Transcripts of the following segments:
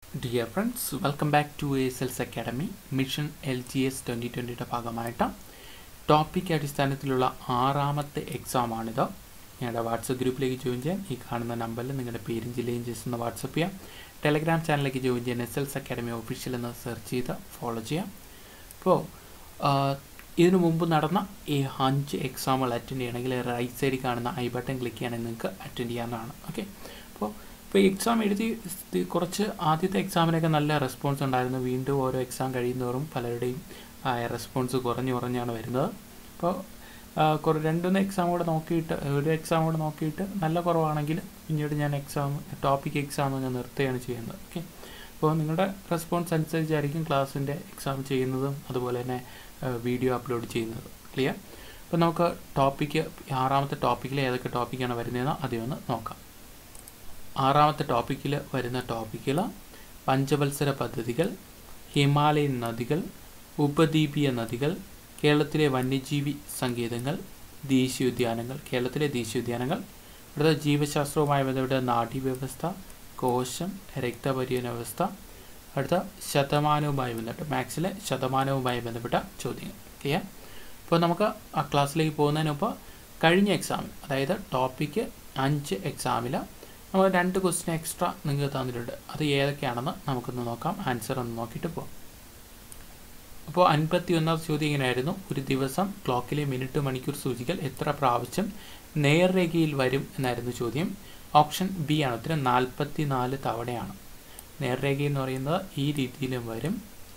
dear friends welcome back to S L's academy mission L G S twenty ട്വൻ്റിയുടെ ഭാഗമായിട്ട് topic അടിസ്ഥാനത്തിലുള്ള ആറാമത്തെ എക്സാമാണിത് ഞങ്ങളുടെ വാട്സപ്പ് ഗ്രൂപ്പിലേക്ക് ജോയിൻ ചെയ്യാൻ ഈ കാണുന്ന നമ്പറിൽ നിങ്ങളുടെ പേരും ജില്ലയും ജസ്റ്റ് ഒന്ന് വാട്സപ്പ് ചെയ്യാം ടെലഗ്രാം ചാനലിലേക്ക് ജോയിൻ ചെയ്യാൻ എസ് എൽസ് അക്കാഡമി ഒഫീഷ്യൽ എന്ന് സെർച്ച് ചെയ്ത് ഫോളോ ചെയ്യാം അപ്പോൾ ഇതിനു മുമ്പ് നടന്ന ഈ അഞ്ച് എക്സാമുകൾ അറ്റൻഡ് ചെയ്യണമെങ്കിൽ റൈറ്റ് സൈഡിൽ കാണുന്ന ഐ ബട്ടൺ ക്ലിക്ക് ചെയ്യുകയാണെങ്കിൽ നിങ്ങൾക്ക് അറ്റൻഡ് ചെയ്യാവുന്നതാണ് ഓക്കെ അപ്പോൾ ഇപ്പോൾ എക്സാം എഴുതി സ്ഥി- കുറച്ച് ആദ്യത്തെ എക്സാമിനൊക്കെ നല്ല റെസ്പോൺസ് ഉണ്ടായിരുന്നു വീണ്ടും ഓരോ എക്സാം കഴിയുന്നതോറും പലരുടെയും റെസ്പോൺസ് കുറഞ്ഞു കുറഞ്ഞാണ് വരുന്നത് അപ്പോൾ കുറേ രണ്ടുമൂന്ന് എക്സാം കൂടെ നോക്കിയിട്ട് ഒരു എക്സാം കൂടെ നോക്കിയിട്ട് നല്ല കുറവാണെങ്കിൽ പിന്നീട് ഞാൻ എക്സാം ടോപ്പിക് എക്സാം ഞാൻ നിർത്തുകയാണ് ചെയ്യുന്നത് ഓക്കെ അപ്പോൾ നിങ്ങളുടെ റെസ്പോൺസ് അനുസരിച്ചായിരിക്കും ക്ലാസ്സിൻ്റെ എക്സാം ചെയ്യുന്നതും അതുപോലെ തന്നെ വീഡിയോ അപ്ലോഡ് ചെയ്യുന്നത് ക്ലിയർ അപ്പോൾ നമുക്ക് ടോപ്പിക്ക് ആറാമത്തെ ടോപ്പിക്കിൽ ഏതൊക്കെ ടോപ്പിക്കാണ് വരുന്നതെന്ന് ആദ്യം ഒന്ന് നോക്കാം ആറാമത്തെ ടോപ്പിക്കിൽ വരുന്ന ടോപ്പിക്കുകൾ പഞ്ചവത്സര പദ്ധതികൾ ഹിമാലയൻ നദികൾ ഉപദ്വീപീയ നദികൾ കേരളത്തിലെ വന്യജീവി സങ്കേതങ്ങൾ ദേശീയോദ്യാനങ്ങൾ കേരളത്തിലെ ദേശീയോദ്യാനങ്ങൾ അടുത്ത ജീവശാസ്ത്രവുമായി ബന്ധപ്പെട്ട നാഡീവ്യവസ്ഥ കോശം രക്തപരിവഹന വ്യവസ്ഥ അടുത്ത ശതമാനവുമായി ബന്ധപ്പെട്ട മാത്സിലെ ശതമാനവുമായി ബന്ധപ്പെട്ട ചോദ്യങ്ങൾ ക്ലിയർ അപ്പോൾ നമുക്ക് ആ ക്ലാസ്സിലേക്ക് പോകുന്നതിന് മുമ്പ് കഴിഞ്ഞ എക്സാമിൽ അതായത് ടോപ്പിക്ക് അഞ്ച് എക്സാമിൽ നമ്മൾ രണ്ട് ക്വസ്റ്റ്യൻ എക്സ്ട്രാ നിങ്ങൾക്ക് തന്നിട്ടുണ്ട് അത് ഏതൊക്കെയാണെന്ന് നമുക്കൊന്ന് നോക്കാം ആൻസർ ഒന്ന് നോക്കിയിട്ട് പോകാം അപ്പോൾ അൻപത്തി ഒന്നാമത് ചോദ്യം ഇങ്ങനെയായിരുന്നു ഒരു ദിവസം ക്ലോക്കിലെ മിനിറ്റ് മണിക്കൂർ സൂചികൾ എത്ര പ്രാവശ്യം നേർരേഖയിൽ വരും എന്നായിരുന്നു ചോദ്യം ഓപ്ഷൻ ബി ആണ് ഉത്തരം നാൽപ്പത്തി നാല് തവണയാണ് നേർരേഖ എന്ന് പറയുന്നത് ഈ രീതിയിലും വരും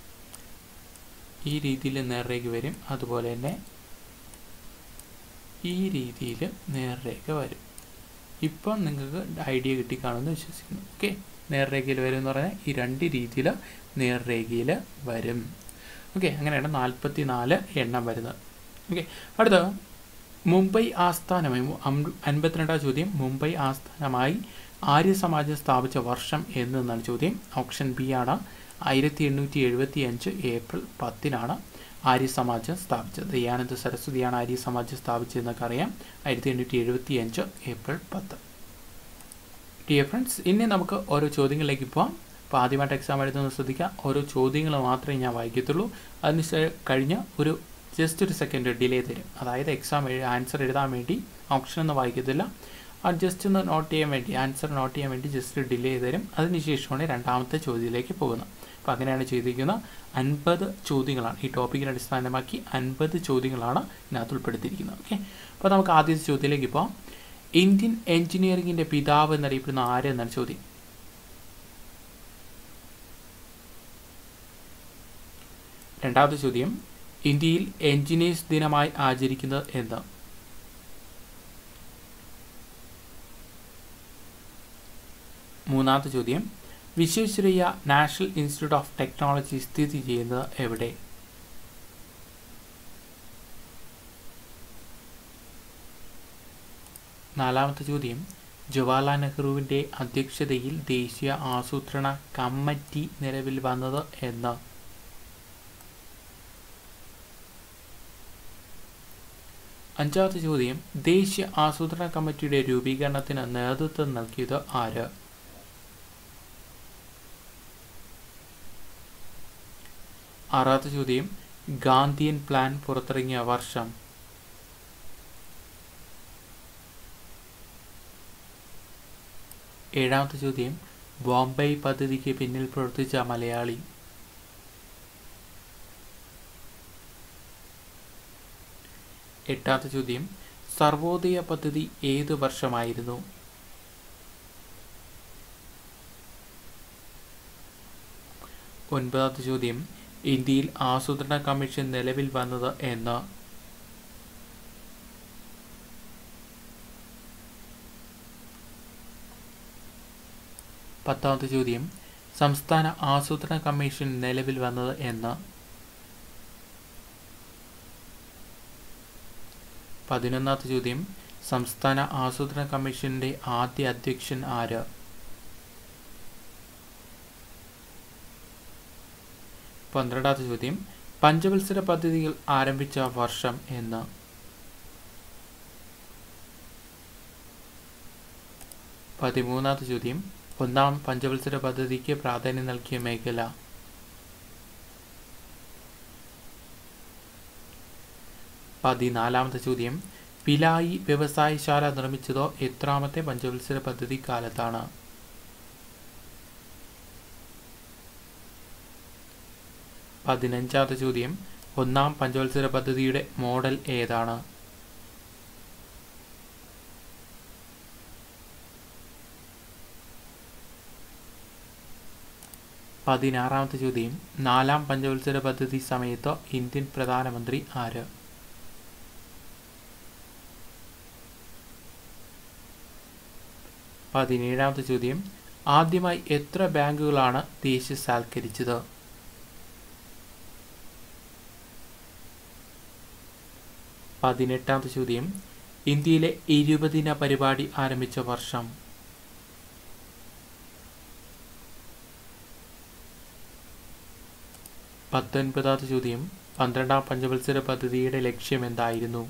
ഈ രീതിയിൽ നേർരേഖ വരും അതുപോലെ തന്നെ ഈ രീതിയിൽ നേർരേഖ വരും ഇപ്പം നിങ്ങൾക്ക് ഐഡിയ കിട്ടിക്കാണുമെന്ന് വിശ്വസിക്കുന്നു ഓക്കെ നേർരേഖയിൽ വരും എന്ന് പറഞ്ഞാൽ ഈ രണ്ട് രീതിയിൽ നേർരേഖയിൽ വരും ഓക്കെ അങ്ങനെയാണ് നാൽപ്പത്തി നാല് എണ്ണം വരുന്നത് ഓക്കെ അടുത്ത മുംബൈ ആസ്ഥാനമായി മു- അം- അൻപത്തിരണ്ടാം ചോദ്യം മുംബൈ ആസ്ഥാനമായി ആര്യ സമാജം സ്ഥാപിച്ച വർഷം എന്നാണ് ചോദ്യം ഓപ്ഷൻ ബി ആണ് ആയിരത്തി എണ്ണൂറ്റി എഴുപത്തി അഞ്ച് ഏപ്രിൽ പത്തിനാണ് ആര്യ സമാജം സ്ഥാപിച്ചത് ദയാനന്ദ സരസ്വതിയാണ് ആര്യ സമാജം സ്ഥാപിച്ചതെന്നൊക്കെ അറിയാം ആയിരത്തി എണ്ണൂറ്റി എഴുപത്തി അഞ്ച് ഏപ്രിൽ പത്ത് ഡിയർ ഫ്രണ്ട്സ് ഇനി നമുക്ക് ഓരോ ചോദ്യങ്ങളിലേക്ക് പോവാം അപ്പോൾ ആദ്യമായിട്ട് എക്സാം എഴുതുന്നത് ശ്രദ്ധിക്കുക ഓരോ ചോദ്യങ്ങൾ മാത്രമേ ഞാൻ വായിക്കത്തുള്ളൂ അതിന് ശേ- കഴിഞ്ഞ് ഒരു ജസ്റ്റ് ഒരു സെക്കൻഡ് ഡിലേ തരും അതായത് എക്സാം ആൻസർ എഴുതാൻ വേണ്ടി ഓപ്ഷൻ ഒന്നും വായിക്കത്തില്ല അത് ജസ്റ്റ് ഒന്ന് നോട്ട് ചെയ്യാൻ വേണ്ടി ആൻസർ നോട്ട് ചെയ്യാൻ വേണ്ടി ജസ്റ്റ് ഡിലേ തരും അതിനുശേഷമാണ് രണ്ടാമത്തെ ചോദ്യത്തിലേക്ക് പോകുന്നത് അപ്പോൾ അങ്ങനെയാണ് ചെയ്തിരിക്കുന്നത് അൻപത് ചോദ്യങ്ങളാണ് ഈ ടോപ്പിക്കിനെ അടിസ്ഥാനമാക്കി അൻപത് ചോദ്യങ്ങളാണ് ഇതിനകത്ത് ഉൾപ്പെടുത്തിയിരിക്കുന്നത് ഓക്കെ അപ്പോൾ നമുക്ക് ആദ്യത്തെ ചോദ്യത്തിലേക്ക് പോകാം ഇന്ത്യൻ എഞ്ചിനീയറിംഗിൻ്റെ പിതാവ് എന്നറിയപ്പെടുന്ന ആരെന്നാണ് ചോദ്യം രണ്ടാമത്തെ ചോദ്യം ഇന്ത്യയിൽ എഞ്ചിനീയേഴ്സ് ദിനമായി ആചരിക്കുന്നത് എന്ന് മൂന്നാമത്തെ ചോദ്യം Visvesvaraya national institute of technology സ്ഥിതി ചെയ്യുന്നത് എവിടെ നാലാമത്തെ ചോദ്യം ജവഹർലാൽ നെഹ്റുവിൻ്റെ അധ്യക്ഷതയിൽ ദേശീയ ആസൂത്രണ കമ്മിറ്റി നിലവിൽ വന്നത് എന്ന് അഞ്ചാമത്തെ ചോദ്യം ദേശീയ ആസൂത്രണ കമ്മിറ്റിയുടെ രൂപീകരണത്തിന് നേതൃത്വം നൽകിയത് ആര് ആറാമത്തെ ചോദ്യം ഗാന്ധിയൻ പ്ലാൻ പുറത്തിറങ്ങിയ വർഷം ഏഴാമത്തെ ചോദ്യം ബോംബെ പദ്ധതിക്ക് പിന്നിൽ പ്രവർത്തിച്ച മലയാളി എട്ടാമത്തെ ചോദ്യം സർവോദയ പദ്ധതി ഏത് വർഷമായിരുന്നു ഒൻപതാമത്തെ ചോദ്യം ഇന്ത്യയിൽ ആസൂത്രണ കമ്മീഷൻ നിലവിൽ വന്നത് എന്ന് പത്താമത്തെ ചോദ്യം സംസ്ഥാന ആസൂത്രണ കമ്മീഷൻ നിലവിൽ വന്നത് എന്ന് പതിനൊന്നാമത്തെ ചോദ്യം സംസ്ഥാന ആസൂത്രണ കമ്മീഷന്റെ ആദ്യ അധ്യക്ഷൻ ആര് പന്ത്രണ്ടാമത്തെ ചോദ്യം പഞ്ചവത്സര പദ്ധതികൾ ആരംഭിച്ച വർഷം എന്ന് പതിമൂന്നാമത്തെ ചോദ്യം ഒന്നാം പഞ്ചവത്സര പദ്ധതിക്ക് പ്രാധാന്യം നൽകിയ മേഖല പതിനാലാമത്തെ ചോദ്യം പിലായി വ്യവസായശാല നിർമ്മിച്ചതോ എത്രാമത്തെ പഞ്ചവത്സര പദ്ധതി കാലത്താണ് പതിനഞ്ചാമത്തെ ചോദ്യം ഒന്നാം പഞ്ചവത്സര പദ്ധതിയുടെ മോഡൽ ഏതാണ് പതിനാറാമത്തെ ചോദ്യം നാലാം പഞ്ചവത്സര പദ്ധതി സമയത്ത് ഇന്ത്യൻ പ്രധാനമന്ത്രി ആര് പതിനേഴാമത്തെ ചോദ്യം ആദ്യമായി എത്ര ബാങ്കുകളാണ് ദേശീയസാൽക്കരിച്ചത് പതിനെട്ടാമത്തെ ചോദ്യം ഇന്ത്യയിലെ ഇരുപതിന പരിപാടി ആരംഭിച്ച വർഷം പത്തൊൻപതാമത്തെ ചോദ്യം പന്ത്രണ്ടാം പഞ്ചവത്സര പദ്ധതിയുടെ ലക്ഷ്യം എന്തായിരുന്നു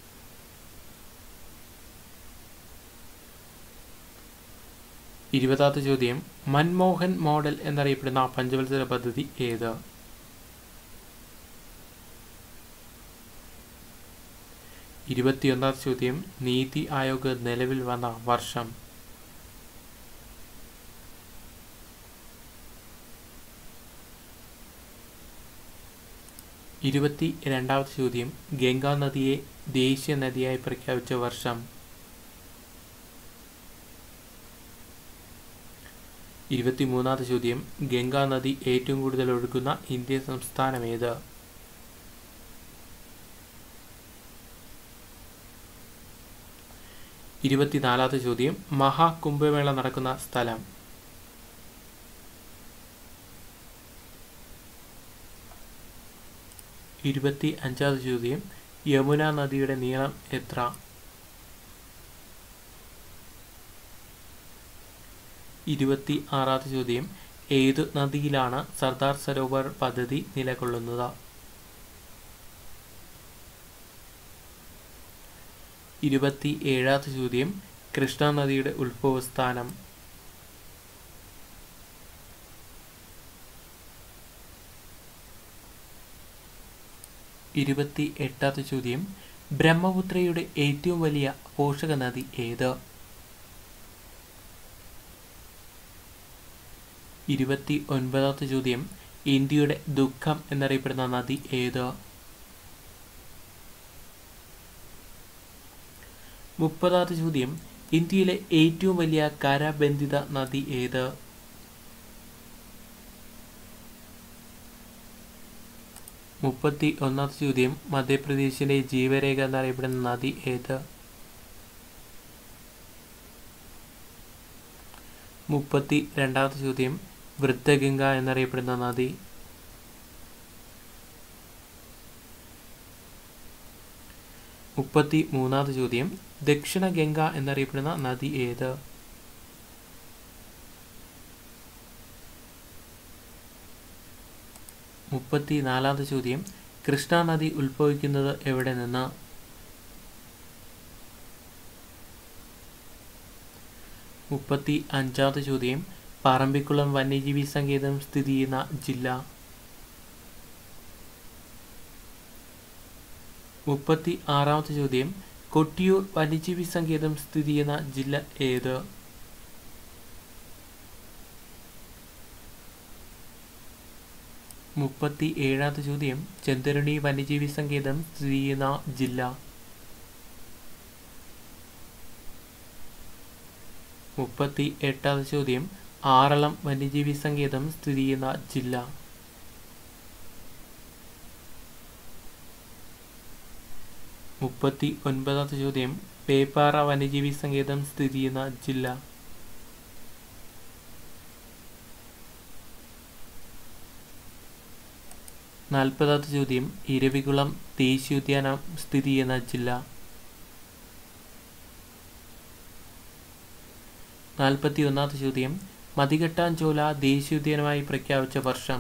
ഇരുപതാമത്തെ ചോദ്യം മൻമോഹൻ മോഡൽ എന്നറിയപ്പെടുന്ന പഞ്ചവത്സര പദ്ധതി ഏത് ഇരുപത്തിയൊന്നാം ചോദ്യം നീതി ആയോഗ് നിലവിൽ വന്ന വർഷം ഇരുപത്തി രണ്ടാമത്തെ ചോദ്യം ഗംഗാ നദിയെ ദേശീയ നദിയായി പ്രഖ്യാപിച്ച വർഷം ഇരുപത്തിമൂന്നാമത്തെ ചോദ്യം ഗംഗാ നദി ഏറ്റവും കൂടുതൽ ഒഴുകുന്ന ഇന്ത്യൻ സംസ്ഥാനം ഏത് ഇരുപത്തിനാലാമത്തെ ചോദ്യം മഹാകുംഭമേള നടക്കുന്ന സ്ഥലം ഇരുപത്തി അഞ്ചാമത്തെ ചോദ്യം യമുന നദിയുടെ നീളം എത്ര ഇരുപത്തി ആറാമത്തെ ചോദ്യം ഏതു നദിയിലാണ് സർദാർ സരോവർ പദ്ധതി നിലകൊള്ളുന്നത് ഇരുപത്തി ഏഴാമത്തെ ചോദ്യം കൃഷ്ണ നദിയുടെ ഉത്ഭവസ്ഥാനം ഇരുപത്തി എട്ടാമത്തെ ചോദ്യം ബ്രഹ്മപുത്രയുടെ ഏറ്റവും വലിയ പോഷക നദി ഏത് ഇരുപത്തി ഒൻപതാമത്തെ ചോദ്യം ഇന്ത്യയുടെ ദുഃഖം എന്നറിയപ്പെടുന്ന നദി ഏത് മുപ്പതാമത്തെ ചോദ്യം ഇന്ത്യയിലെ ഏറ്റവും വലിയ കരബന്ധിത നദി ഏത് മുപ്പത്തി ഒന്നാമത്തെ ചോദ്യം മധ്യപ്രദേശിലെ ജീവരേഖ എന്നറിയപ്പെടുന്ന നദി ഏത് മുപ്പത്തി രണ്ടാമത്തെ ചോദ്യം വൃദ്ധഗംഗ എന്നറിയപ്പെടുന്ന നദി മുപ്പത്തി മൂന്നാമത്തെ ചോദ്യം ദക്ഷിണ ഗംഗ എന്നറിയപ്പെടുന്ന നദി ഏത് മുപ്പത്തി നാലാമത്തെ ചോദ്യം കൃഷ്ണ നദി ഉത്ഭവിക്കുന്നത് എവിടെ നിന്ന് മുപ്പത്തി അഞ്ചാമത്തെ ചോദ്യം പറമ്പിക്കുളം വന്യജീവി സങ്കേതം സ്ഥിതി ചെയ്യുന്ന ജില്ല മുപ്പത്തി ആറാമത്തെ ചോദ്യം കൊട്ടിയൂർ വന്യജീവി സങ്കേതം സ്ഥിതി ചെയ്യുന്ന ജില്ല ഏത് മുപ്പത്തി ഏഴാമത്തെ ചോദ്യം ചെന്തരുണി വന്യജീവി സങ്കേതം സ്ഥിതി ചെയ്യുന്ന ജില്ല മുപ്പത്തി എട്ടാമത്തെ ചോദ്യം ആറളം വന്യജീവി സങ്കേതം സ്ഥിതി ചെയ്യുന്ന ജില്ല മുപ്പത്തി ഒൻപതാമത്തെ ചോദ്യം പേപ്പാറ വന്യജീവി സങ്കേതം സ്ഥിതി ചെയ്യുന്ന ജില്ല നാൽപ്പതാമത്തെ ചോദ്യം ഇരവികുളം ദേശീയോദ്യാനം സ്ഥിതി ചെയ്യുന്ന ജില്ല നാൽപ്പത്തി ഒന്നാമത്തെ ചോദ്യം മതികെട്ടാഞ്ചോല ദേശീയോദ്യാനമായി പ്രഖ്യാപിച്ച വർഷം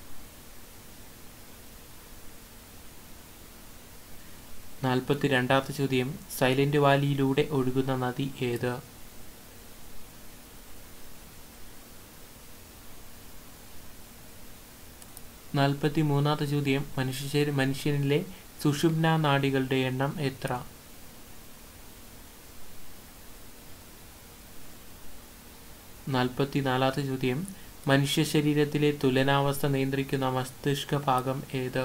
നാൽപ്പത്തി രണ്ടാമത്തെ ചോദ്യം സൈലന്റ് വാലിയിലൂടെ ഒഴുകുന്ന നദി ഏത് നാൽപ്പത്തി മൂന്നാമത്തെ ചോദ്യം മനുഷ്യ മനുഷ്യനിലെ സുഷുമ്ന നാഡികളുടെ എണ്ണം എത്ര നാൽപ്പത്തി നാലാമത്തെ ചോദ്യം മനുഷ്യ ശരീരത്തിലെ തുലനാവസ്ഥ നിയന്ത്രിക്കുന്ന മസ്തിഷ്ക ഭാഗം ഏത്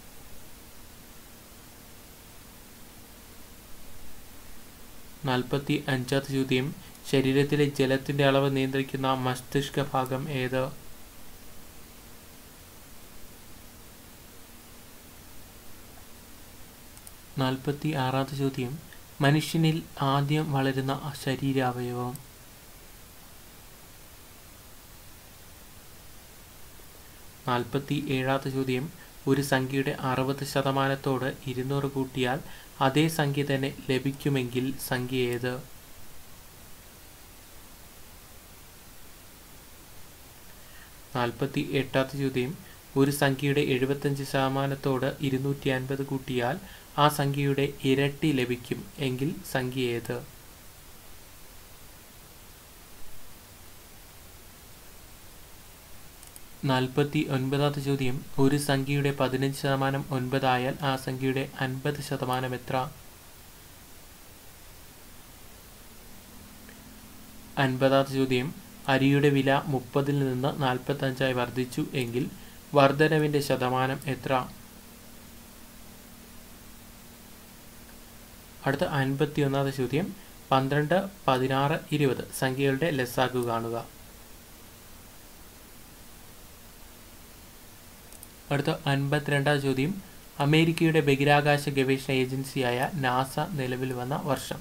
നാൽപ്പത്തി അഞ്ചാമത്തെ ചോദ്യം ശരീരത്തിലെ ജലത്തിന്റെ അളവ് നിയന്ത്രിക്കുന്ന മസ്തിഷ്ക ഭാഗം ഏത് നാൽപ്പത്തി ആറാമത്തെ ചോദ്യം മനുഷ്യനിൽ ആദ്യം വളരുന്ന ശരീരാവയവം നാൽപ്പത്തി ഏഴാമത്തെ ചോദ്യം ഒരു സംഖ്യയുടെ അറുപത് ശതമാനത്തോട് ഇരുന്നൂറ് കൂട്ടിയാൽ അതേ സംഖ്യ തന്നെ ലഭിക്കുമെങ്കിൽ സംഖ്യ ഏത് നാൽപ്പത്തി എട്ടാമത്തെ ചോദ്യം ഒരു സംഖ്യയുടെ എഴുപത്തഞ്ച് ശതമാനത്തോട് ഇരുന്നൂറ്റി അൻപത് കൂട്ടിയാൽ ആ സംഖ്യയുടെ ഇരട്ടി ലഭിക്കും എങ്കിൽ സംഖ്യ ഏത് നാൽപ്പത്തി ഒൻപതാമത്തെ ചോദ്യം ഒരു സംഖ്യയുടെ പതിനഞ്ച് ശതമാനം ഒൻപതായാൽ ആ സംഖ്യയുടെ അൻപത് ശതമാനം എത്ര അൻപതാമത്തെ ചോദ്യം അരിയുടെ വില മുപ്പതിൽ നിന്ന് നാൽപ്പത്തഞ്ചായി വർദ്ധിച്ചു എങ്കിൽ വർധനവിന്റെ ശതമാനം എത്ര അടുത്ത അൻപത്തി ഒന്നാമത്തെ ചോദ്യം പന്ത്രണ്ട് പതിനാറ് ഇരുപത് സംഖ്യകളുടെ ലെസ്സാക്കു കാണുക അടുത്ത അൻപത്തിരണ്ടാം ചോദ്യം അമേരിക്കയുടെ ബഹിരാകാശ ഗവേഷണ ഏജൻസിയായ നാസ നിലവിൽ വന്ന വർഷം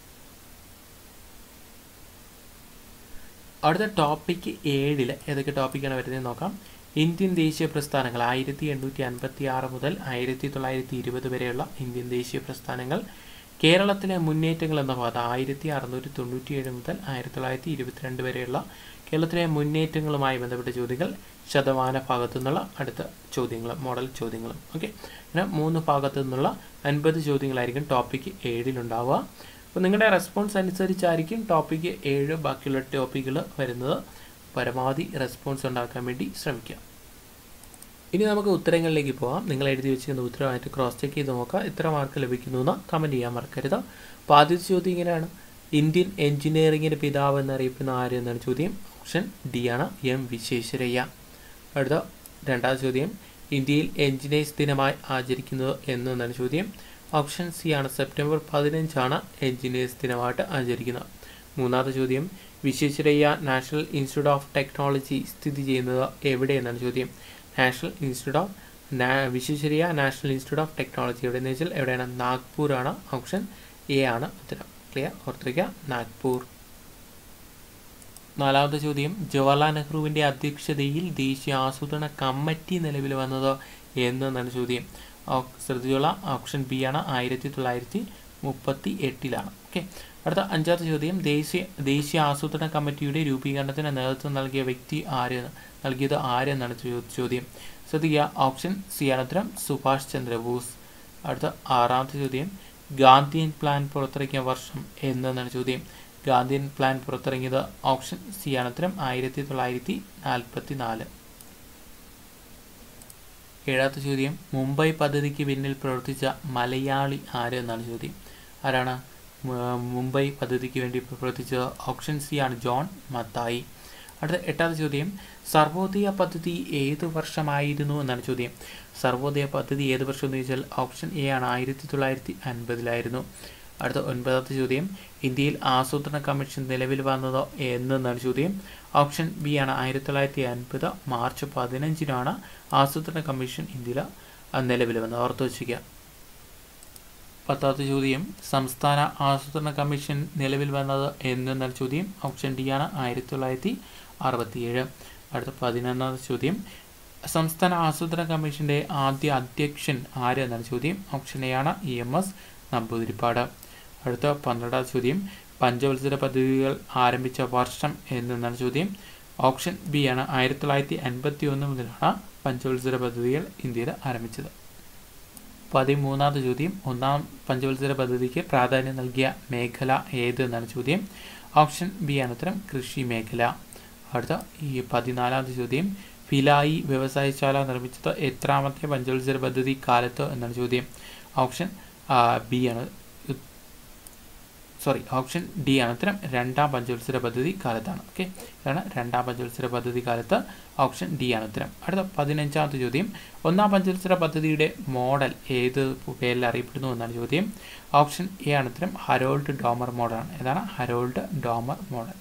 അടുത്ത ടോപ്പിക് ഏഴിൽ ഏതൊക്കെ ടോപ്പിക്കാണ് വരുന്നത് നോക്കാം ഇന്ത്യൻ ദേശീയ പ്രസ്ഥാനങ്ങൾ ആയിരത്തി എണ്ണൂറ്റി അൻപത്തി ആറ് മുതൽ ആയിരത്തി തൊള്ളായിരത്തി ഇരുപത് വരെയുള്ള ഇന്ത്യൻ ദേശീയ പ്രസ്ഥാനങ്ങൾ കേരളത്തിലെ മുന്നേറ്റങ്ങൾ എന്ന പാത ആയിരത്തി അറുന്നൂറ്റി തൊണ്ണൂറ്റി ഏഴ് മുതൽ ആയിരത്തി തൊള്ളായിരത്തി ഇരുപത്തിരണ്ട് വരെയുള്ള കേരളത്തിലെ മുന്നേറ്റങ്ങളുമായി ബന്ധപ്പെട്ട ചോദ്യങ്ങൾ ശതമാന ഭാഗത്തു നിന്നുള്ള അടുത്ത ചോദ്യങ്ങളും മോഡൽ ചോദ്യങ്ങളും ഓക്കെ അങ്ങനെ മൂന്ന് ഭാഗത്തു നിന്നുള്ള അൻപത് ചോദ്യങ്ങളായിരിക്കും ടോപ്പിക്ക് ഏഴിലുണ്ടാവുക അപ്പോൾ നിങ്ങളുടെ റെസ്പോൺസ് അനുസരിച്ചായിരിക്കും ടോപ്പിക്ക് ഏഴ് ബാക്കിയുള്ള ടോപ്പിക്കുകൾ വരുന്നത് പരമാവധി റെസ്പോൺസ് ഉണ്ടാക്കാൻ വേണ്ടി ശ്രമിക്കുക ഇനി നമുക്ക് ഉത്തരങ്ങളിലേക്ക് പോകാം നിങ്ങൾ എഴുതി വെച്ചിരുന്ന ഉത്തരമായിട്ട് ക്രോസ് ചെക്ക് ചെയ്ത് നോക്കുക എത്ര മാർക്ക് ലഭിക്കുന്നു എന്ന് കമൻറ്റ് ചെയ്യാൻ മറക്കരുത് അപ്പോൾ ആദ്യത്തെ ചോദ്യം ഇങ്ങനെയാണ് ഇന്ത്യൻ എഞ്ചിനീയറിംഗിൻ്റെ പിതാവ് എന്നറിയപ്പെടുന്ന ആര് എന്നാണ് ചോദ്യം ഓപ്ഷൻ ഡി ആണ് എം വിശ്വേശ്വരയ്യ അടുത്ത രണ്ടാമത്തെ ചോദ്യം ഇന്ത്യയിൽ എഞ്ചിനീയേഴ്സ് ദിനമായി ആചരിക്കുന്നത് എന്നാണ് ചോദ്യം ഓപ്ഷൻ സി ആണ് സെപ്റ്റംബർ പതിനഞ്ചാണ് എഞ്ചിനീയേഴ്സ് ദിനമായിട്ട് ആചരിക്കുന്നത് മൂന്നാമത്തെ ചോദ്യം Visvesvaraya national institute of technology സ്ഥിതി ചെയ്യുന്നത് എവിടെയെന്നാണ് ചോദ്യം national institute of Visvesvaraya national institute of technology എവിടെയെന്ന് വെച്ചാൽ എവിടെയാണ് നാഗ്പൂർ ആണ് ഓപ്ഷൻ എ ആണ് ഉത്തരം ക്ലിയർ ഓർത്തിരിക്കുക നാഗ്പൂർ നാലാമത്തെ ചോദ്യം ജവഹർലാൽ നെഹ്റുവിൻ്റെ അധ്യക്ഷതയിൽ ദേശീയ ആസൂത്രണ കമ്മിറ്റി നിലവിൽ വന്നത് എന്നാണ് ചോദ്യം ശ്രദ്ധിച്ചുള്ള ഓപ്ഷൻ ബി ആണ് ആയിരത്തി തൊള്ളായിരത്തി മുപ്പത്തി എട്ടിലാണ് ഓക്കെ അടുത്ത അഞ്ചാമത്തെ ചോദ്യം ദേശീയ ദേശീയ ആസൂത്രണ കമ്മിറ്റിയുടെ രൂപീകരണത്തിന് നേതൃത്വം നൽകിയ വ്യക്തി ആര് നൽകിയത് ആരെന്നാണ് ചോദ്യം ശ്രദ്ധിക്കുക ഓപ്ഷൻ സി ആണ് ഉത്തരം സുഭാഷ് ചന്ദ്രബോസ് അടുത്ത ആറാമത്തെ ചോദ്യം ഗാന്ധിയൻ പ്ലാൻ പുറത്തിറക്കിയ വർഷം എന്നാണ് ചോദ്യം ഗാന്ധിയൻ പ്ലാൻ പുറത്തിറങ്ങിയത് ഓപ്ഷൻ സി ആണ് ഉത്തരം ആയിരത്തി തൊള്ളായിരത്തി നാൽപ്പത്തി നാല് ഏഴാമത്തെ ചോദ്യം മുംബൈ പദ്ധതിക്ക് പിന്നിൽ പ്രവർത്തിച്ച മലയാളി ആര് എന്നാണ് ചോദ്യം ആരാണ് മുംബൈ പദ്ധതിക്ക് വേണ്ടി പ്രവർത്തിച്ചത് ഓപ്ഷൻ സി ആണ് ജോൺ മത്തായി അടുത്ത എട്ടാമത്തെ ചോദ്യം സർവോദയ പദ്ധതി ഏത് വർഷമായിരുന്നു എന്നാണ് ചോദ്യം സർവോദയ പദ്ധതി ഏത് വർഷം എന്ന് ചോദിച്ചാൽ ഓപ്ഷൻ എ ആണ് ആയിരത്തി തൊള്ളായിരത്തി അൻപതിലായിരുന്നു അടുത്ത ഒൻപതാമത്തെ ചോദ്യം ഇന്ത്യയിൽ ആസൂത്രണ കമ്മീഷൻ നിലവിൽ വന്നതോ എന്നാണ് ചോദ്യം ഓപ്ഷൻ ബി ആണ് ആയിരത്തി തൊള്ളായിരത്തി അൻപത് മാർച്ച് പതിനഞ്ചിനാണ് ആസൂത്രണ കമ്മീഷൻ ഇന്ത്യയിൽ നിലവിൽ വന്നത് ഓർത്ത് വച്ചിരിക്കുക പത്താമത്തെ ചോദ്യം സംസ്ഥാന ആസൂത്രണ കമ്മീഷൻ നിലവിൽ വന്നത് എന്നാണ് ചോദ്യം ഓപ്ഷൻ ഡി ആണ് ആയിരത്തി തൊള്ളായിരത്തി അറുപത്തിയേഴ് അടുത്ത പതിനൊന്നാമത്തെ ചോദ്യം സംസ്ഥാന ആസൂത്രണ കമ്മീഷന്റെ ആദ്യ അധ്യക്ഷൻ ആര് എന്നാണ് ചോദ്യം ഓപ്ഷൻ എ ആണ് ഇ എം എസ് നമ്പൂതിരിപ്പാട് അടുത്ത പന്ത്രണ്ടാം ചോദ്യം പഞ്ചവത്സര പദ്ധതികൾ ആരംഭിച്ച വർഷം എന്നാണ് ചോദ്യം ഓപ്ഷൻ ബി ആണ് ആയിരത്തി തൊള്ളായിരത്തി അൻപത്തി ഒന്ന് മുതലാണ് പഞ്ചവത്സര പദ്ധതികൾ ഇന്ത്യയിൽ ആരംഭിച്ചത് പതിമൂന്നാമത്തെ ചോദ്യം ഒന്നാം പഞ്ചവത്സര പദ്ധതിക്ക് പ്രാധാന്യം നൽകിയ മേഖല ഏത് എന്നാണ് ചോദ്യം ഓപ്ഷൻ ബി ആണ് ഉത്തരം കൃഷി മേഖല അടുത്ത ഈ പതിനാലാമത്തെ ചോദ്യം ഭിലായി വ്യവസായശാല നിർമ്മിച്ചത് എത്രാമത്തെ പഞ്ചവത്സര പദ്ധതി കാലത്ത് എന്നാണ് ചോദ്യം ഓപ്ഷൻ ബി ആണ് സോറി ഓപ്ഷൻ ഡി ആണ് ഉത്തരം രണ്ടാം പഞ്ചവത്സര പദ്ധതി കാലത്താണ് ഓക്കെ ഇതാണ് രണ്ടാം പഞ്ചവത്സര പദ്ധതി കാലത്ത് ഓപ്ഷൻ ഡി ആണ് ഉത്തരം അടുത്ത പതിനഞ്ചാമത്തെ ചോദ്യം ഒന്നാം പഞ്ചവത്സര പദ്ധതിയുടെ മോഡൽ ഏത് പേരിൽ അറിയപ്പെടുന്നു എന്നാണ് ചോദ്യം ഓപ്ഷൻ എ ആണ് ഉത്തരം ഹരോൾഡ് ഡോമർ മോഡലാണ് ഏതാണ് ഹരോൾഡ് ഡോമർ മോഡൽ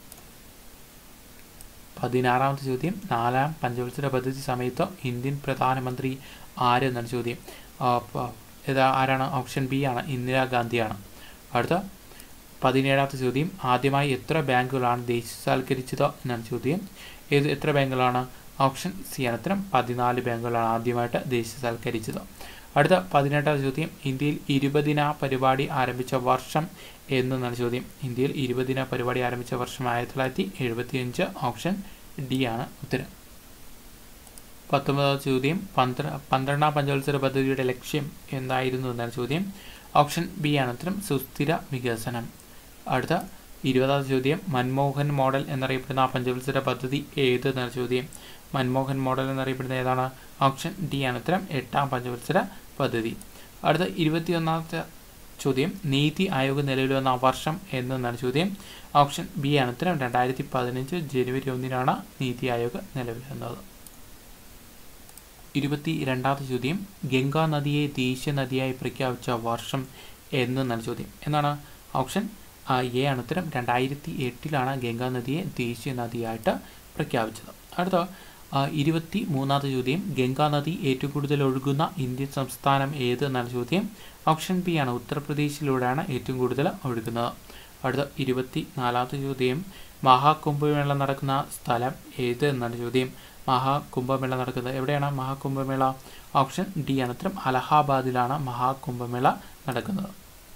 പതിനാറാമത്തെ ചോദ്യം നാലാം പഞ്ചവത്സര പദ്ധതി സമയത്ത് ഇന്ത്യൻ പ്രധാനമന്ത്രി ആര് എന്നാണ് ചോദ്യം ഏതാ ആരാണ് ഓപ്ഷൻ ബി ആണ് ഇന്ദിരാഗാന്ധിയാണ് അടുത്ത പതിനേഴാമത്തെ ചോദ്യം ആദ്യമായി എത്ര ബാങ്കുകളാണ് ദേശീയവൽക്കരിച്ചത് എന്നാണ് ചോദ്യം ഏത് എത്ര ബാങ്കുകളാണ് ഓപ്ഷൻ സി ആണ് ഉത്തരം പതിനാല് ബാങ്കുകളാണ് ആദ്യമായിട്ട് ദേശീയവൽക്കരിച്ചത് അടുത്ത പതിനെട്ടാം ചോദ്യം ഇന്ത്യയിൽ ഇരുപതിന പരിപാടി ആരംഭിച്ച വർഷം എന്നാണ് ചോദ്യം ഇന്ത്യയിൽ ഇരുപതിന പരിപാടി ആരംഭിച്ച വർഷം ആയിരത്തി തൊള്ളായിരത്തി എഴുപത്തി അഞ്ച് ഓപ്ഷൻ ഡി ആണ് ഉത്തരം പത്തൊമ്പതാം ചോദ്യം പന്ത്ര പന്ത്രണ്ടാം പഞ്ചവത്സര പദ്ധതിയുടെ ലക്ഷ്യം എന്തായിരുന്നു എന്നാണ് ചോദ്യം ഓപ്ഷൻ ബി ആണ് ഉത്തരം സുസ്ഥിര വികസനം അടുത്ത ഇരുപതാം ചോദ്യം മൻമോഹൻ മോഡൽ എന്നറിയപ്പെടുന്ന ആ പഞ്ചവത്സര പദ്ധതി ഏത് എന്നാണ് ചോദ്യം മൻമോഹൻ മോഡൽ എന്നറിയപ്പെടുന്ന ഏതാണ് ഓപ്ഷൻ ഡി ആണ് ഉത്തരം എട്ടാം പഞ്ചവത്സര പദ്ധതി അടുത്ത ഇരുപത്തിയൊന്നാമത്തെ ചോദ്യം നീതി ആയോഗ് നിലവിൽ വന്ന വർഷം എന്നാണ് ചോദ്യം ഓപ്ഷൻ ബി ആണ് ഉത്തരം രണ്ടായിരത്തി പതിനഞ്ച് ജനുവരി ഒന്നിനാണ് നീതി ആയോഗ് നിലവിൽ വന്നത് ഇരുപത്തി രണ്ടാമത്തെ ചോദ്യം ഗംഗാ നദിയെ ദേശീയ നദിയായി പ്രഖ്യാപിച്ച വർഷം എന്നാണ് ചോദ്യം എന്നാണ് ഓപ്ഷൻ എ ആണ് ഉത്തരം രണ്ടായിരത്തി എട്ടിലാണ് ഗംഗാ നദിയെ ദേശീയ നദിയായിട്ട് പ്രഖ്യാപിച്ചത് അടുത്ത ഇരുപത്തി മൂന്നാമത്തെ ചോദ്യം ഗംഗാ നദി ഏറ്റവും കൂടുതൽ ഒഴുകുന്ന ഇന്ത്യൻ സംസ്ഥാനം ഏത് എന്നാണ് ചോദ്യം ഓപ്ഷൻ ബി ആണ് ഉത്തർപ്രദേശിലൂടെയാണ് ഏറ്റവും കൂടുതൽ ഒഴുകുന്നത് അടുത്ത ഇരുപത്തി നാലാമത്തെ ചോദ്യം മഹാകുംഭമേള നടക്കുന്ന സ്ഥലം ഏത് എന്നാണ് ചോദ്യം മഹാകുംഭമേള നടക്കുന്നത് എവിടെയാണ് മഹാകുംഭമേള ഓപ്ഷൻ ഡി ആണ് ഉത്തരം അലഹാബാദിലാണ് മഹാകുംഭമേള നടക്കുന്നത്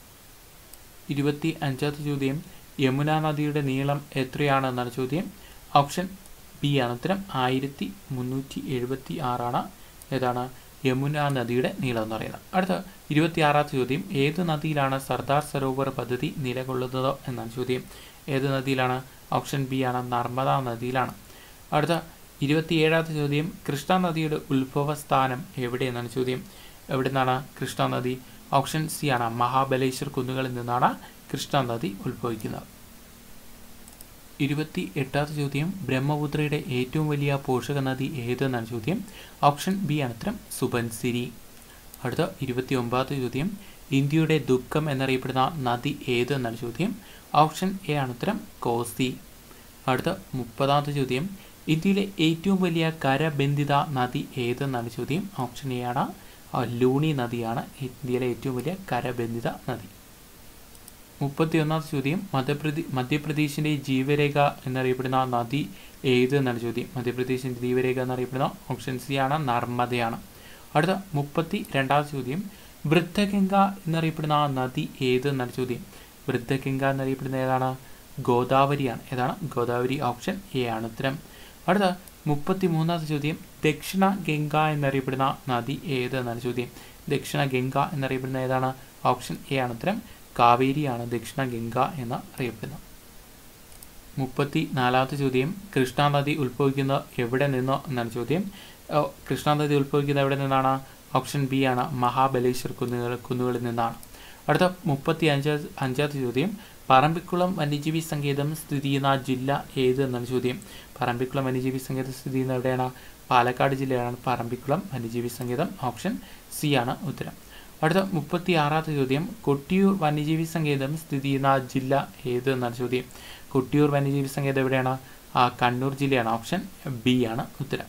ഇരുപത്തി അഞ്ചാമത്തെ ചോദ്യം യമുന നദിയുടെ നീളം എത്രയാണ് എന്നാണ് ചോദ്യം ഓപ്ഷൻ ബി ആണ് ഉത്തരം ആയിരത്തി മുന്നൂറ്റി എഴുപത്തി ആറാണ് ഏതാണ് യമുന നദിയുടെ നീളം എന്ന് പറയുന്നത് അടുത്ത ഇരുപത്തിയാറാമത്തെ ചോദ്യം ഏത് നദിയിലാണ് സർദാർ സരോവർ പദ്ധതി നിലകൊള്ളുന്നത് എന്നാണ് ചോദ്യം ഏത് നദിയിലാണ് ഓപ്ഷൻ ബി ആണ് നർമ്മദ നദിയിലാണ് അടുത്ത ഇരുപത്തിയേഴാമത്തെ ചോദ്യം കൃഷ്ണ നദിയുടെ ഉത്ഭവ സ്ഥാനം എവിടെ എന്നാണ് ചോദ്യം എവിടെ നിന്നാണ് കൃഷ്ണ നദി ഓപ്ഷൻ സി ആണ് മഹാബലേശ്വർ കുന്നുകളിൽ നിന്നാണ് കൃഷ്ണ നദി ഉത്ഭവിക്കുന്നത് ഇരുപത്തി എട്ടാമത്തെ ചോദ്യം ബ്രഹ്മപുത്രയുടെ ഏറ്റവും വലിയ പോഷക നദി ഏതെന്നാണ് ചോദ്യം ഓപ്ഷൻ ബി ആണ് ഉത്തരം സുബൻസിരി അടുത്ത ഇരുപത്തി ഒമ്പതാമത്തെ ചോദ്യം ഇന്ത്യയുടെ ദുഃഖം എന്നറിയപ്പെടുന്ന നദി ഏതെന്നാണ് ചോദ്യം ഓപ്ഷൻ എ ആണ് ഉത്തരം കോസി അടുത്ത മുപ്പതാമത്തെ ചോദ്യം ഇന്ത്യയിലെ ഏറ്റവും വലിയ കരബന്ധിത നദി ഏതെന്നാണ് ചോദ്യം ഓപ്ഷൻ എ ആണ് ലൂണി നദിയാണ് ഇന്ത്യയിലെ ഏറ്റവും വലിയ കരബന്ധിത നദി മുപ്പത്തി ഒന്നാമത്തെ ചോദ്യം മധ്യപ്രദേ മധ്യപ്രദേശിൻ്റെ ജീവരേഖ എന്നറിയപ്പെടുന്ന നദി ഏത് എന്നാണ് ചോദ്യം മധ്യപ്രദേശിൻ്റെ ജീവരേഖ എന്നറിയപ്പെടുന്ന ഓപ്ഷൻ സി ആണ് നർമ്മദയാണ് അടുത്ത മുപ്പത്തി രണ്ടാമത്തെ ചോദ്യം വൃദ്ധഗംഗ എന്നറിയപ്പെടുന്ന നദി ഏത് എന്നാണ് ചോദ്യം വൃദ്ധഗംഗ എന്നറിയപ്പെടുന്ന ഏതാണ് ഗോദാവരിയാണ് ഏതാണ് ഗോദാവരി ഓപ്ഷൻ എ ആണ് ഉത്തരം അടുത്ത മുപ്പത്തി മൂന്നാമത്തെ ചോദ്യം ദക്ഷിണ ഗംഗ എന്നറിയപ്പെടുന്ന നദി ഏത് എന്നാണ് ചോദ്യം ദക്ഷിണ ഗംഗ എന്നറിയപ്പെടുന്ന ഏതാണ് ഓപ്ഷൻ എ ആണ് ഉത്തരം കാവേരിയാണ് ദക്ഷിണ ഗംഗ എന്ന് അറിയപ്പെടുന്നത് മുപ്പത്തി നാലാമത്തെ ചോദ്യം കൃഷ്ണ നദി ഉത്ഭവിക്കുന്നത് എവിടെ നിന്നോ എന്നാണ് ചോദ്യം കൃഷ്ണ നദി ഉത്ഭവിക്കുന്നത് എവിടെ നിന്നാണ് ഓപ്ഷൻ ബി ആണ് മഹാബലേശ്വർ കുന്നുകൾ കുന്നുകളിൽ നിന്നാണ് അടുത്ത മുപ്പത്തി അഞ്ചാ അഞ്ചാമത്തെ ചോദ്യം പറമ്പിക്കുളം വന്യജീവി സങ്കേതം സ്ഥിതി ചെയ്യുന്ന ജില്ല ഏത് എന്നാണ് ചോദ്യം പറമ്പിക്കുളം വന്യജീവി സങ്കേതം സ്ഥിതി ചെയ്യുന്ന എവിടെയാണ് പാലക്കാട് ജില്ലയാണ് പറമ്പിക്കുളം വന്യജീവി സങ്കേതം ഓപ്ഷൻ സി ആണ് ഉത്തരം അടുത്ത മുപ്പത്തി ആറാമത്തെ ചോദ്യം കൊട്ടിയൂർ വന്യജീവി സങ്കേതം സ്ഥിതി ചെയ്യുന്ന ജില്ല ഏത് എന്നാണ് ചോദ്യം കൊട്ടിയൂർ വന്യജീവി സങ്കേതം എവിടെയാണ് ആ കണ്ണൂർ ജില്ലയാണ് ഓപ്ഷൻ ബി ആണ് ഉത്തരം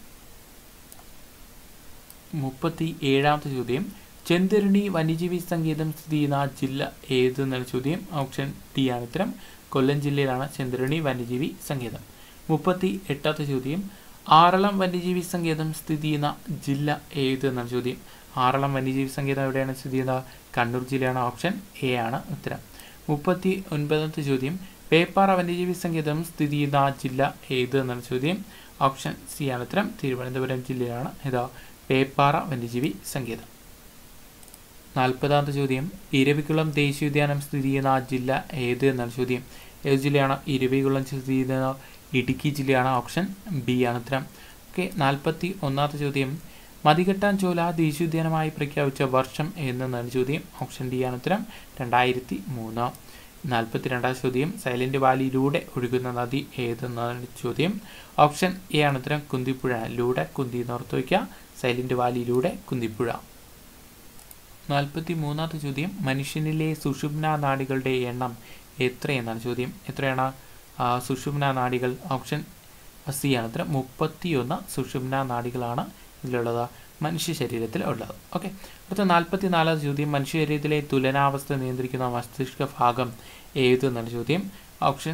മുപ്പത്തി ഏഴാമത്തെ ചോദ്യം ചെന്തരുണി വന്യജീവി സങ്കേതം സ്ഥിതി ചെയ്യുന്ന ജില്ല ഏത് എന്നാണ് ചോദ്യം ഓപ്ഷൻ ഡി ആണ് ഉത്തരം കൊല്ലം ജില്ലയിലാണ് ചെന്തരുണി വന്യജീവി സങ്കേതം മുപ്പത്തി എട്ടാമത്തെ ചോദ്യം ആറളം വന്യജീവി സങ്കേതം സ്ഥിതി ചെയ്യുന്ന ജില്ല ഏത് എന്നാണ് ചോദ്യം ആറളം വന്യജീവി സങ്കേതം എവിടെയാണ് സ്ഥിതി ചെയ്യുന്നത് കണ്ണൂർ ജില്ലയാണ് ഓപ്ഷൻ എ ആണ് ഉത്തരം മുപ്പത്തി ഒൻപതാമത്തെ ചോദ്യം പേപ്പാറ വന്യജീവി സങ്കേതം സ്ഥിതി ചെയ്യുന്ന ജില്ല ഏത് എന്നാണ് ചോദ്യം ഓപ്ഷൻ സി ആണ് ഉത്തരം തിരുവനന്തപുരം ജില്ലയാണ് ഏതാ പേപ്പാറ വന്യജീവി സങ്കേതം നാൽപ്പതാമത്തെ ചോദ്യം ഇരവികുളം ദേശീയോദ്യാനം സ്ഥിതി ചെയ്യുന്ന ജില്ല ഏത് എന്നാണ് ചോദ്യം ഏത് ജില്ലയാണ് ഇരവികുളം സ്ഥിതി ചെയ്യുന്നത് ഇടുക്കി ജില്ലയാണ് ഓപ്ഷൻ ബി ആണ് ഉത്തരം ഓക്കെ നാൽപ്പത്തി ഒന്നാമത്തെ ചോദ്യം മതികെട്ടാൻ ചോല ദേശീയോദ്യാനമായി പ്രഖ്യാപിച്ച വർഷം എന്നതാണ് ചോദ്യം ഓപ്ഷൻ ഡി ആണ് ഉത്തരം രണ്ടായിരത്തി മൂന്ന് നാൽപ്പത്തി രണ്ടാം ചോദ്യം സൈലന്റ് വാലിയിലൂടെ ഒഴുകുന്ന നദി ഏതെന്നാണ് ചോദ്യം ഓപ്ഷൻ എ ആണ് ഉത്തരം കുന്തിപ്പുഴ ലൂടെ കുന്തി എന്ന് ഓർത്ത് വയ്ക്കുക സൈലന്റ് വാലിയിലൂടെ കുന്തിപ്പുഴ നാൽപ്പത്തി മൂന്നാമത്തെ ചോദ്യം മനുഷ്യനിലെ സുഷുമ്ന നാഡികളുടെ എണ്ണം എത്രയെന്നാണ് ചോദ്യം എത്രയാണ് ആ, സുഷുമ്ന നാഡികൾ ഓപ്ഷൻ സി ആണ് ഉത്തരം മുപ്പത്തിയൊന്ന് സുഷുമ്ന നാഡികളാണ് ഇതിലുള്ളത് മനുഷ്യ ശരീരത്തിൽ ഉള്ളത് ഓക്കെ അടുത്ത നാൽപ്പത്തി നാലാമത് ചോദ്യം മനുഷ്യ ശരീരത്തിലെ തുലനാവസ്ഥ നിയന്ത്രിക്കുന്ന മസ്തിഷ്ക ഭാഗം ഏതെന്നാണ് ചോദ്യം ഓപ്ഷൻ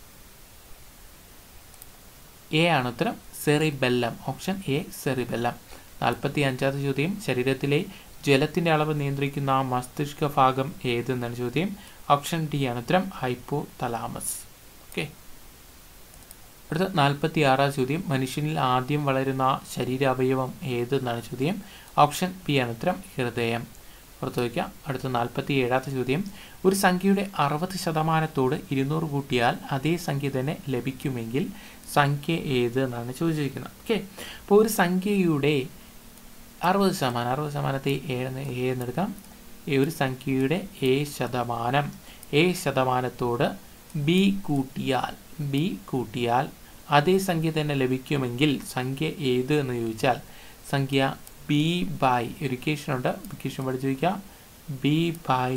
എ ആണ് ഉത്തരം സെറിബെല്ലം ഓപ്ഷൻ എ സെറിബെല്ലം നാൽപ്പത്തി അഞ്ചാമത്തെ ചോദ്യം ശരീരത്തിലെ ജലത്തിന്റെ അളവ് നിയന്ത്രിക്കുന്ന മസ്തിഷ്ക ഭാഗം ഏതെന്നാണ് ചോദ്യം ഓപ്ഷൻ ഡി ആണ് ഉത്തരം ഹൈപ്പോ തലാമസ് ഓക്കെ അടുത്ത നാൽപ്പത്തി ആറാം ചോദ്യം മനുഷ്യനിൽ ആദ്യം വളരുന്ന ശരീരാവയവം ഏതെന്നാണ് ചോദ്യം ഓപ്ഷൻ ബി ആണ് ഉത്തരം ഹൃദയം പുറത്തു വയ്ക്കാം അടുത്ത നാൽപ്പത്തി ഏഴാമത്തെ ചോദ്യം ഒരു സംഖ്യയുടെ അറുപത് ശതമാനത്തോട് ഇരുന്നൂറ് കൂട്ടിയാൽ അതേ സംഖ്യ തന്നെ ലഭിക്കുമെങ്കിൽ സംഖ്യ ഏത് എന്നാണ് ചോദിച്ചിരിക്കുന്നത് ഓക്കെ അപ്പോൾ ഒരു സംഖ്യയുടെ അറുപത് ശതമാനം അറുപത് ശതമാനത്തെ ഏഴ് എ എന്നെടുക്കാം ഈ ഒരു സംഖ്യയുടെ എ ശതമാനം എ ശതമാനത്തോട് ബി കൂട്ടിയാൽ ബി കൂട്ടിയാൽ അതേ സംഖ്യ തന്നെ ലഭിക്കുമെങ്കിൽ സംഖ്യ ഏത് എന്ന് ചോദിച്ചാൽ സംഖ്യ ബി ബൈ ഇറിക്കേഷൻ ഉണ്ട് ഇറിക്കേഷൻ പഠിച്ചു വയ്ക്കുക B by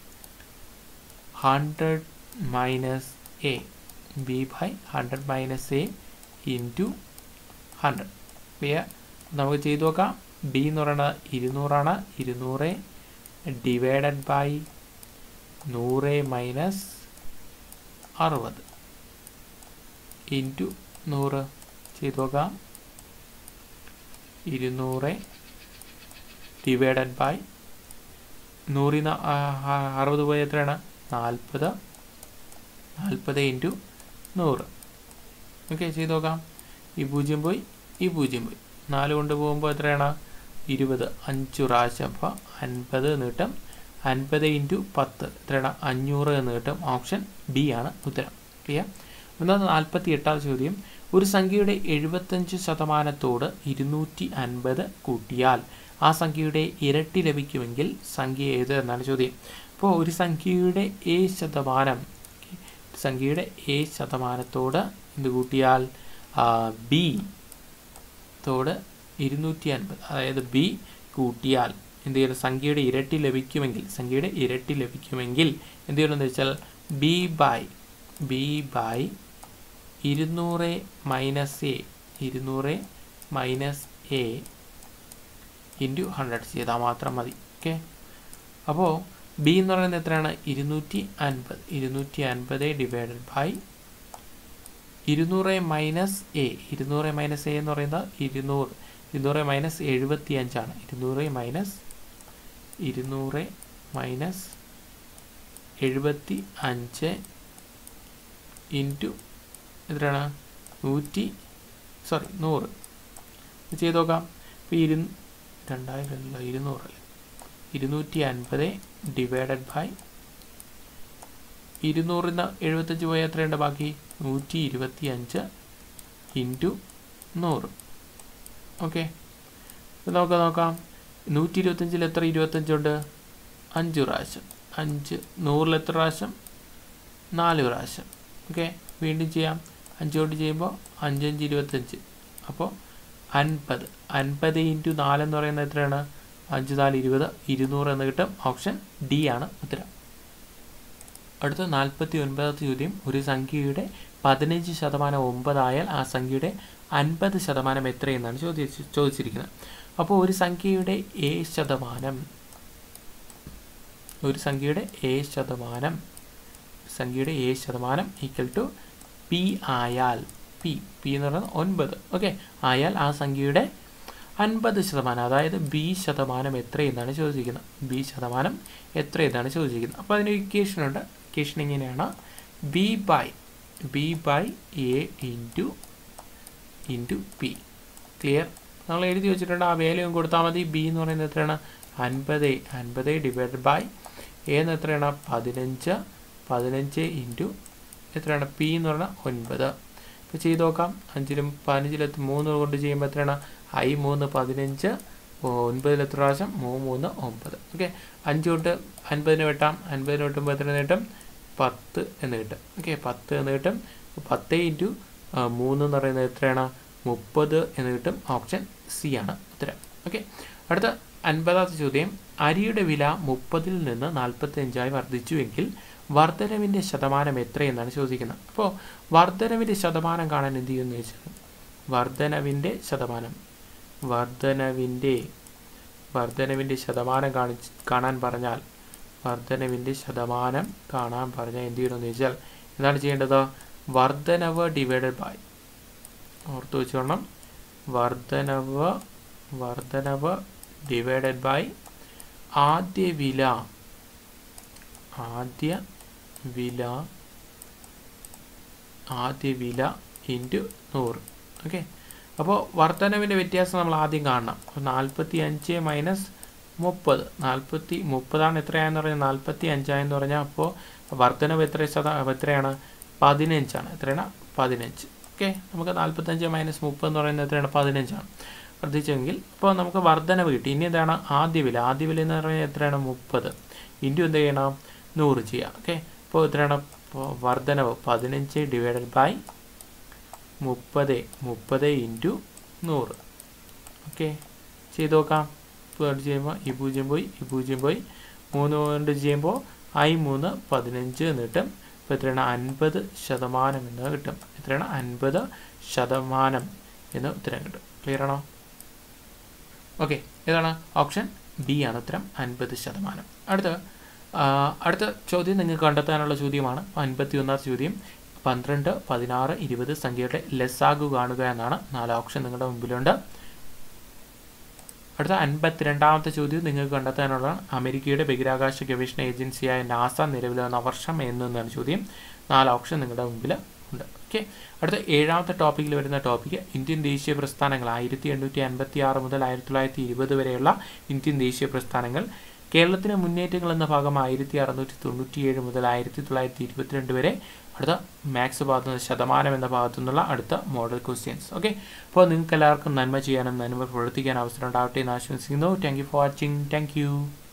hundred minus A B by hundred minus A into hundred clear നമുക്ക് ചെയ്തു നോക്കാം ബി എന്ന് പറയുന്നത് ഇരുന്നൂറാണ് ഇരുന്നൂറ് ഡിവൈഡഡ് ബൈ നൂറ് മൈനസ് അറുപത് ഇൻറ്റു നൂറ് ചെയ്തു നോക്കാം ഇരുന്നൂറ് ഡിവൈഡഡ് ബൈ നൂറിൽ നിന്ന് അറുപത് പോയി എത്രയാണ് നാൽപ്പത് നാൽപ്പത് ഇൻറ്റു നൂറ് ഓക്കെ ചെയ്ത് നോക്കാം ഈ പൂജ്യം പോയി ഈ പൂജ്യം പോയി നാല് കൊണ്ട് പോകുമ്പോൾ എത്രയാണ് ഇരുപത് അഞ്ച് പ്രാവശ്യം അപ്പോൾ അൻപത് നീട്ടം അൻപത് ഇൻറ്റു പത്ത് എത്രയാണ് അഞ്ഞൂറ് എന്ന് കിട്ടും ഓപ്ഷൻ ബി ആണ് ഉത്തരം ക്ലിയർ ഒന്നാമത് നാൽപ്പത്തി എട്ടാം ചോദ്യം ഒരു സംഖ്യയുടെ എഴുപത്തഞ്ച് ശതമാനത്തോട് ഇരുന്നൂറ്റി അൻപത് കൂട്ടിയാൽ ആ സംഖ്യയുടെ ഇരട്ടി ലഭിക്കുമെങ്കിൽ സംഖ്യ ഏത് എന്നാണ് ചോദ്യം അപ്പോൾ ഒരു സംഖ്യയുടെ എ ശതമാനം സംഖ്യയുടെ എ ശതമാനത്തോട് എന്ത് കൂട്ടിയാൽ ബി തോട് ഇരുന്നൂറ്റി അൻപത് അതായത് ബി കൂട്ടിയാൽ എന്ത് ചെയ്യണം സംഖ്യയുടെ ഇരട്ടി ലഭിക്കുമെങ്കിൽ സംഖ്യയുടെ ഇരട്ടി ലഭിക്കുമെങ്കിൽ എന്ത് ചെയ്യണമെന്ന് വെച്ചാൽ ബി ബൈ ബി ബൈ ഇരുന്നൂറ് മൈനസ് എ ഇരുന്നൂറ് മൈനസ് എ ഇൻറ്റു ഹൺഡ്രഡ് ചെയ്താൽ മാത്രം മതി ഓക്കെ അപ്പോൾ ബി എന്ന് പറയുന്നത് എത്രയാണ് ഇരുന്നൂറ്റി അൻപത് ഇരുന്നൂറ്റി അൻപത് ഡിവൈഡഡ് ബൈ ഇരുന്നൂറ് മൈനസ് എ ഇരുന്നൂറ് മൈനസ് എ എന്ന് പറയുന്നത് ഇരുന്നൂറ് ഇരുന്നൂറ് മൈനസ് എഴുപത്തി അഞ്ചാണ് ഇരുന്നൂറ് മൈനസ് ഇരുന്നൂറ് മൈനസ് എഴുപത്തി അഞ്ച് ഇൻറ്റു എത്രയാണ് നൂറ്റി സോറി നൂറ് ചെയ്ത് നോക്കാം ഇപ്പോൾ ഇരു രണ്ടായിരം അല്ല ഇരുന്നൂറ് അല്ലേ ഇരുന്നൂറ്റി അൻപത് ഡിവൈഡഡ് ബൈ ഇരുന്നൂറിൽ നിന്ന് എഴുപത്തഞ്ച് പോയാൽ എത്രയുണ്ട് ബാക്കി നൂറ്റി ഇരുപത്തി അഞ്ച് ഇൻറ്റു നൂറ് ഓക്കെ നമുക്ക് നോക്കാം നൂറ്റി ഇരുപത്തഞ്ചിൽ എത്ര ഇരുപത്തഞ്ചുണ്ട് അഞ്ച് പ്രാവശ്യം അഞ്ച് നൂറിൽ എത്ര പ്രാവശ്യം നാല് പ്രാവശ്യം ഓക്കെ വീണ്ടും ചെയ്യാം അഞ്ച് കൊണ്ട് ചെയ്യുമ്പോൾ അഞ്ചഞ്ച് ഇരുപത്തഞ്ച് അപ്പോൾ അൻപത് അൻപത് ഇൻറ്റു നാലെന്ന് പറയുന്നത് എത്രയാണ് അഞ്ച് നാല് ഇരുപത് ഇരുന്നൂറ് എന്ന് കിട്ടും ഓപ്ഷൻ ഡി ആണ് ഉത്തരം അടുത്ത നാൽപ്പത്തി ഒൻപതാമത്തെ ചോദ്യം ഒരു സംഖ്യയുടെ പതിനഞ്ച് ശതമാനം ഒമ്പതായാൽ ആ സംഖ്യയുടെ അൻപത് ശതമാനം എത്രയെന്നാണ് ചോദിച്ച് ചോദിച്ചിരിക്കുന്നത് അപ്പോൾ ഒരു സംഖ്യയുടെ എ ശതമാനം ഒരു സംഖ്യയുടെ എ ശതമാനം സംഖ്യയുടെ എ ശതമാനം ഈക്വൽ ടു പി ആയാൽ പി പി എന്ന് പറയുന്നത് ഒൻപത് ഓക്കെ ആയാൽ ആ സംഖ്യയുടെ അൻപത് ശതമാനം അതായത് ബി ശതമാനം എത്രയെന്നാണ് ചോദിച്ചിരിക്കുന്നത് ബി ശതമാനം എത്രയെന്നാണ് ചോദിച്ചിരിക്കുന്നത് അപ്പോൾ അതിന് ഇക്വേഷൻ ഉണ്ട് ഇക്വേഷൻ ഇങ്ങനെയാണ് B by B by A into into P clear നമ്മൾ എഴുതി വെച്ചിട്ടുണ്ട് ആ വേലയും കൊടുത്താൽ മതി ബി എന്ന് പറയുന്നത് എത്രയാണ് അൻപത് അൻപത് ഡിവൈഡ് ബൈ എ എന്ന് എത്രയാണ് പതിനഞ്ച് പതിനഞ്ച് ഇൻറ്റു എത്രയാണ് പി എന്ന് പറഞ്ഞാൽ ഒൻപത് അപ്പോൾ ചെയ്ത് നോക്കാം അഞ്ചിലും പതിനഞ്ചിലെത്തി മൂന്ന് കൊണ്ട് ചെയ്യുമ്പോൾ എത്രയാണ് ഐ മൂന്ന് പതിനഞ്ച് ഒൻപതിൽ എത്ര പ്രാവശ്യം മൂന്ന് മൂന്ന് ഒമ്പത് ഓക്കെ അഞ്ച് തൊട്ട് അൻപതിന് വെട്ടാം അൻപതിന് വെട്ടുമ്പോൾ എത്ര കിട്ടും പത്ത് എന്ന് കിട്ടും ഓക്കെ പത്ത് എന്ന് കിട്ടും പത്ത് ഇൻറ്റു മൂന്ന് എന്ന് പറയുന്നത് എത്രയാണ് മുപ്പത് എന്ന് കിട്ടും ഓപ്ഷൻ സി ആണ് ഉത്തരം ഓക്കെ അടുത്ത അൻപതാമത്തെ ചോദ്യം അരിയുടെ വില മുപ്പതിൽ നിന്ന് നാൽപ്പത്തഞ്ചായി വർദ്ധിച്ചുവെങ്കിൽ വർധനവിൻ്റെ ശതമാനം എത്രയെന്നാണ് ചോദിക്കുന്നത് അപ്പോൾ വർധനവിൻ്റെ ശതമാനം കാണാൻ എന്ത് ചെയ്യുമെന്ന് വെച്ചാൽ വർധനവിൻ്റെ ശതമാനം വർധനവിൻ്റെ വർധനവിൻ്റെ ശതമാനം കാണിച്ച് കാണാൻ പറഞ്ഞാൽ വർധനവിൻ്റെ ശതമാനം കാണാൻ പറഞ്ഞാൽ എന്ത് ചെയ്യണമെന്ന് വെച്ചാൽ എന്താണ് ചെയ്യേണ്ടത് വർധനവ് ഡിവൈഡഡ് ബൈ ഓർത്ത് വെച്ചോണം വർധനവ് വർധനവ് ഡിവൈഡഡ് ബൈ ആദ്യ വില ആദ്യ വില ആദ്യ വില ഇൻറ്റു നൂറ് ഓക്കെ അപ്പോൾ വർധനവിൻ്റെ വ്യത്യാസം നമ്മൾ ആദ്യം കാണണം അപ്പോൾ നാൽപ്പത്തി അഞ്ച് മൈനസ് മുപ്പത് നാൽപ്പത്തി മുപ്പതാണ് എത്രയാണെന്ന് പറഞ്ഞാൽ നാൽപ്പത്തി അഞ്ചായെന്ന് പറഞ്ഞാൽ അപ്പോൾ വർധനവ് എത്ര ശത എത്രയാണ് പതിനഞ്ചാണ് എത്രയാണ് പതിനഞ്ച് ഓക്കെ നമുക്ക് നാൽപ്പത്തഞ്ച് മൈനസ് മുപ്പത് എന്ന് പറയുന്നത് എത്രയാണ് പതിനഞ്ചാണ് വർദ്ധിച്ചെങ്കിൽ അപ്പോൾ നമുക്ക് വർധനവ് കിട്ടി ഇനി എന്താണ് ആദ്യ വില ആദ്യ വില എന്ന് പറഞ്ഞാൽ എത്രയാണ് മുപ്പത് ഇൻറ്റു എന്ത് ചെയ്യണം നൂറ് ചെയ്യാം ഓക്കെ അപ്പോൾ എത്രയാണ് വർധനവ് പതിനഞ്ച് ഡിവൈഡഡ് ബൈ മുപ്പത് മുപ്പത് ഇൻറ്റു നൂറ് ഓക്കെ ചെയ്ത് നോക്കാം ഇപ്പോൾ ചെയ്യുമ്പോൾ ഈ പൂജ്യം പോയി ഈ പൂജ്യം പോയി മൂന്ന് കൊണ്ട് ചെയ്യുമ്പോൾ ഐ മൂന്ന് പതിനഞ്ച് എന്ന് കിട്ടും ഇപ്പോൾ എത്രയാണ് അൻപത് ശതമാനം എന്ന് കിട്ടും എത്രയാണ് അൻപത് ശതമാനം എന്ന് ഉത്തരം കിട്ടും ക്ലിയർ ആണോ ഓക്കെ ഏതാണ് ഓപ്ഷൻ ബി ആണ് ഉത്തരം അൻപത് ശതമാനം അടുത്ത അടുത്ത ചോദ്യം നിങ്ങൾക്ക് കണ്ടെത്താനുള്ള ചോദ്യമാണ് അൻപത്തി ഒന്നാം ചോദ്യം പന്ത്രണ്ട് പതിനാറ് ഇരുപത് സംഖ്യയുടെ ലെസ്സാഗു കാണുക എന്നാണ് നാല് ഓപ്ഷൻ നിങ്ങളുടെ മുമ്പിലുണ്ട് അടുത്ത അൻപത്തിരണ്ടാമത്തെ ചോദ്യം നിങ്ങൾക്ക് കണ്ടെത്താനുള്ളതാണ് അമേരിക്കയുടെ ബഹിരാകാശ ഗവേഷണ ഏജൻസിയായ നാസ നിലവിൽ വന്ന വർഷം എന്നതാണ് ചോദ്യം നാല് ഓപ്ഷൻ നിങ്ങളുടെ മുമ്പിൽ ഉണ്ട് ഓക്കെ അടുത്ത ഏഴാമത്തെ ടോപ്പിക്കിൽ വരുന്ന ടോപ്പിക്ക് ഇന്ത്യൻ ദേശീയ പ്രസ്ഥാനങ്ങൾ ആയിരത്തി എണ്ണൂറ്റി അൻപത്തി ആറ് മുതൽ ആയിരത്തി തൊള്ളായിരത്തി ഇരുപത് വരെയുള്ള ഇന്ത്യൻ ദേശീയ പ്രസ്ഥാനങ്ങൾ കേരളത്തിലെ മുന്നേറ്റങ്ങൾ എന്ന ഭാഗം ആയിരത്തി അറുന്നൂറ്റി തൊണ്ണൂറ്റിയേഴ് മുതൽ ആയിരത്തി തൊള്ളായിരത്തി ഇരുപത്തിരണ്ട് വരെ അടുത്ത മാത്സ് ഭാഗത്തു നിന്ന് ശതമാനം എന്ന ഭാഗത്തു നിന്നുള്ള അടുത്ത മോഡൽ ക്വസ്റ്റ്യൻസ് ഓക്കെ അപ്പോൾ നിങ്ങൾക്ക് എല്ലാവർക്കും നന്മ ചെയ്യാനും നന്മ പ്രവർത്തിക്കാൻ അവസരം ഉണ്ടാവട്ടെ എന്ന് ആശംസിക്കുന്നു thank you for watching thank U